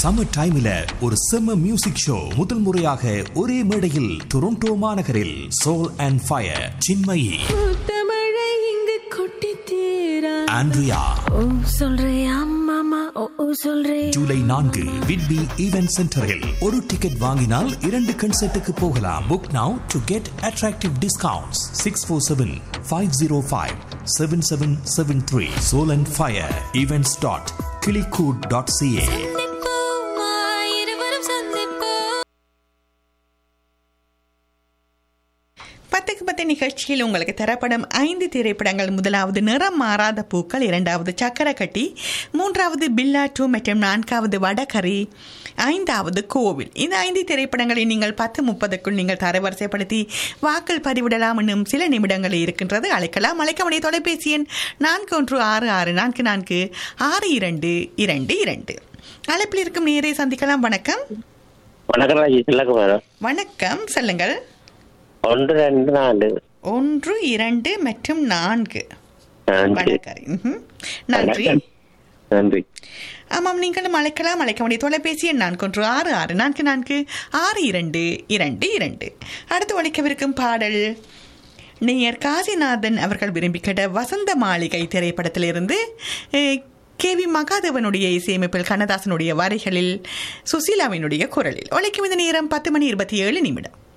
Summer டைம்ல ஒரு செம்ம மியூசிக் ஷோ முதல் முறையாக ஒரே மேடையில் டொரண்டோ மாநகரில் சோல் அண்ட் ஃபயர் சின்மயி தமிழை இங்கு கொட்டி தீரா ஆண்ட்ரியா ஓ சொல்றியா மாமா ஓ ஓ சொல்றே ஜூலை நான்கு விட்பி ஈவென்ட் சென்டரில் ஒரு டிக்கெட் வாங்கினால் இரண்டு கன்சர்ட்டுக்கு போகலாம் book now to get attractive discounts six four seven five zero five seven seven seven three soul and fire events dot kiligood dot CA இருவரும் சந்திப்போம் பத்துக்கு பத்து நிகழ்ச்சியில் உங்களுக்கு தரப்படும் ஐந்து திரைப்படங்கள் முதலாவது நிறம் மாறாத பூக்கள் இரண்டாவது சக்கரக்கட்டி மூன்றாவது பில்லா டூ மற்றும் நான்காவது வடகரி ஐந்தாவது கோவில் இந்த ஐந்து திரைப்படங்களை நீங்கள் பத்து முப்பதுக்குள் நீங்கள் தரவரிசைப்படுத்தி வாக்கள் பதிவிடலாம் இன்னும் சில நிமிடங்கள் இருக்கின்றது அழைக்கலாம் அழைக்க வேண்டிய தொலைபேசி எண் நான்கு ஒன்று ஆறு ஆறு நான்கு நான்கு ஆறு இரண்டு இரண்டு இரண்டு அழைப்பில் இருக்கும் நேரை சந்திக்கலாம் வணக்கம் வணக்கம் ராஜி திலகுமாரம் வணக்கம் சொல்லுங்கள் ஒன்று ரெண்டு நாலு ஒன்று இரண்டு மற்றும் நான்கு நன்றி வணக்கரி ம்ஹும். நன்றி வணக்கம். நன்றி ஆமாம் நீங்களும் அழைக்கலாம் அழைக்க வேண்டிய தொலைபேசி எண் நான்கு ஒன்று ஆறு ஆறு நான்கு நான்கு ஆறு இரண்டு இரண்டு இரண்டு அடுத்து ஒழிக்கவிருக்கும் பாடல் நேயர் காசிநாதன் அவர்கள் விரும்பி கேட்ட வசந்த மாளிகை திரைப்படத்திலிருந்து அஹ், கே வி மகாதேவனுடைய இசையமைப்பில் கண்ணதாசனுடைய வரிகளில் சுசீலாவினுடைய குரலில் ஒழிக்கும் இந்த நேரம் பத்து மணி இருபத்தி ஏழு நிமிடம்